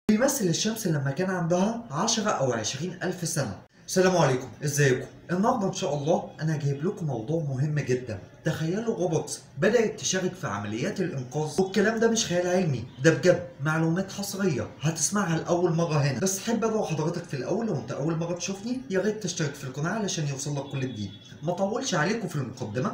بيمثل الشمس لما كان عندها 10 أو 20 ألف سنة السلام عليكم ازيكم النهارده ان شاء الله انا جايب لكم موضوع مهم جدا تخيلوا روبوتس بدات تشارك في عمليات الانقاذ والكلام ده مش خيال علمي ده بجد معلومات حصريه هتسمعها لاول مره هنا بس حابب ادعو حضرتك في الاول لو انت اول مره تشوفني يا ريت تشترك في القناه علشان يوصل لك كل جديد ما اطولش عليكم في المقدمه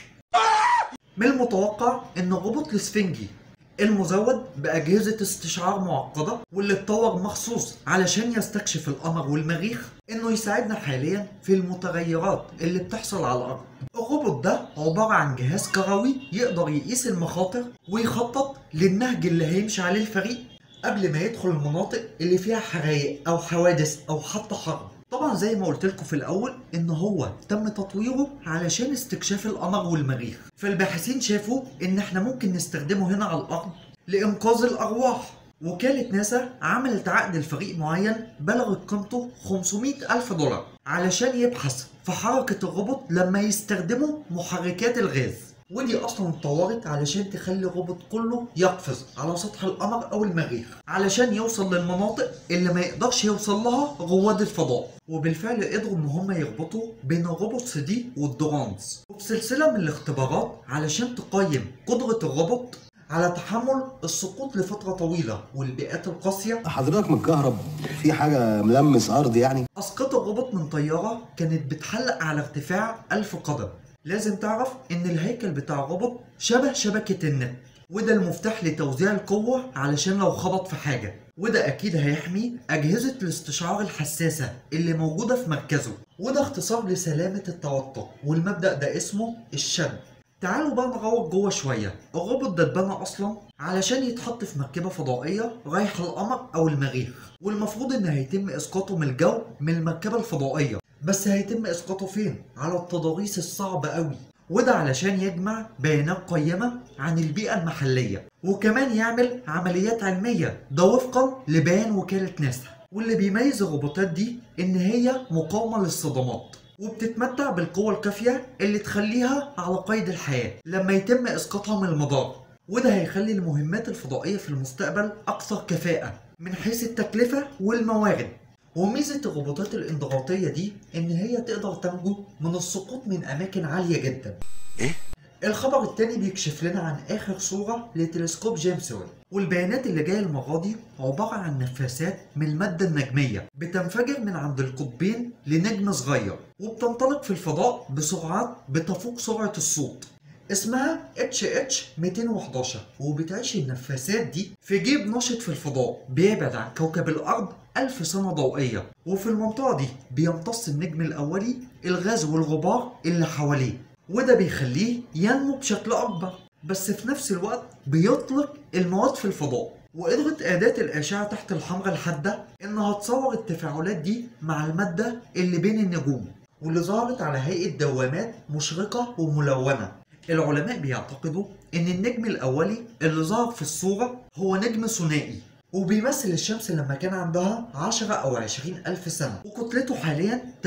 من المتوقع ان الروبوت السفنجي المزود بأجهزة استشعار معقدة واللي اتطور مخصوص علشان يستكشف القمر والمريخ انه يساعدنا حاليا في المتغيرات اللي بتحصل على الارض الروبوت ده عبارة عن جهاز كروي يقدر يقيس المخاطر ويخطط للنهج اللي هيمشي عليه الفريق قبل ما يدخل المناطق اللي فيها حرايق او حوادث او حتى حرب طبعا زي ما قلت لكم في الاول ان هو تم تطويره علشان استكشاف القمر والمريخ فالباحثين شافوا ان احنا ممكن نستخدمه هنا على الارض لانقاذ الارواح وكالة ناسا عملت عقد لفريق معين بلغت قيمته 500 ألف دولار علشان يبحث في حركة الروبوت لما يستخدموا محركات الغاز ودي اصلا اتطورت علشان تخلي الروبوت كله يقفز على سطح القمر او المريخ علشان يوصل للمناطق اللي ما يقدرش يوصل لها رواد الفضاء وبالفعل قدروا ان هم يربطوا بين الروبوتس دي والدرونز وفي سلسله من الاختبارات علشان تقيم قدره الروبوت على تحمل السقوط لفتره طويله والبيئات القاسيه حضرتك متكهرب في حاجة ملمس أرض يعني اسقط الروبوت من طياره كانت بتحلق على ارتفاع 1000 قدم لازم تعرف ان الهيكل بتاع الروبوت شبه شبكة النت وده المفتاح لتوزيع القوة علشان لو خبط في حاجة وده اكيد هيحمي اجهزة الاستشعار الحساسة اللي موجودة في مركزه وده اختصار لسلامة التوتر والمبدأ ده اسمه الشد تعالوا بقى نغوط جوه شوية الروبوت ده اتبنى اصلا علشان يتحط في مركبة فضائية رايحة القمر او المريخ والمفروض ان هيتم اسقاطه من الجو من المركبة الفضائية بس هيتم اسقاطه فين؟ على التضاريس الصعبة قوي وده علشان يجمع بيانات قيمة عن البيئة المحلية وكمان يعمل عمليات علمية ده وفقا لبيان وكالة ناسا واللي بيميز الروبوتات دي ان هي مقاومة للصدمات وبتتمتع بالقوة الكافية اللي تخليها على قيد الحياة لما يتم اسقاطها من المدار وده هيخلي المهمات الفضائية في المستقبل أكثر كفاءة من حيث التكلفة والموارد وميزة الروبوتات الانضغاطية دي إن هي تقدر تنجو من السقوط من أماكن عالية جدا. إيه؟ الخبر التاني بيكشف لنا عن آخر صورة لتلسكوب جيمس ويب والبيانات اللي جاية المرة دي عبارة عن نفاثات من المادة النجمية بتنفجر من عند القطبين لنجم صغير وبتنطلق في الفضاء بسرعات بتفوق سرعة الصوت اسمها HH 211 وبتعيش النفاثات دي في جيب نشط في الفضاء بيبعد عن كوكب الأرض ألف سنة ضوئية وفي المنطقة دي بيمتص النجم الأولي الغاز والغبار اللي حواليه وده بيخليه ينمو بشكل أكبر بس في نفس الوقت بيطلق المواد في الفضاء وقدرت أداة الأشعة تحت الحمراء الحادة إنها تصور التفاعلات دي مع المادة اللي بين النجوم واللي ظهرت على هيئة دوامات مشرقة وملونة العلماء بيعتقدوا ان النجم الاولي اللي ظهر في الصورة هو نجم ثنائي وبيمثل الشمس لما كان عندها 10 او 20 الف سنة وكتلته حاليا 8%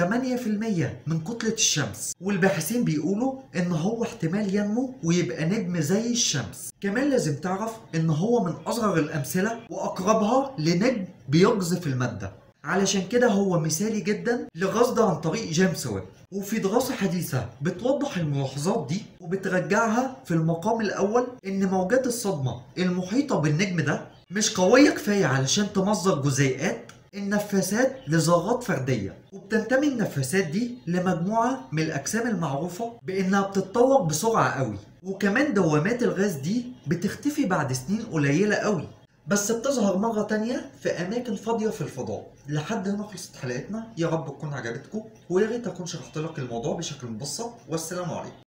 من كتلة الشمس والباحثين بيقولوا ان هو احتمال ينمو ويبقى نجم زي الشمس كمان لازم تعرف ان هو من اصغر الامثلة واقربها لنجم بيقذف المادة علشان كده هو مثالي جدا لغزد عن طريق جيمس ويب وفي دراسة حديثة بتوضح الملاحظات دي وبترجعها في المقام الأول إن موجات الصدمة المحيطة بالنجم ده مش قوية كفاية علشان تمزق جزيئات النفاثات لذرات فردية وبتنتمي النفاثات دي لمجموعة من الأجسام المعروفة بإنها بتتطور بسرعة قوي وكمان دوامات الغاز دي بتختفي بعد سنين قليلة قوي بس بتظهر مرة تانية في أماكن فاضية في الفضاء لحد هنا خلصت حلقتنا يا رب تكون عجبتكم ويا ريت أكون شرحت لك الموضوع بشكل مبسط والسلام عليكم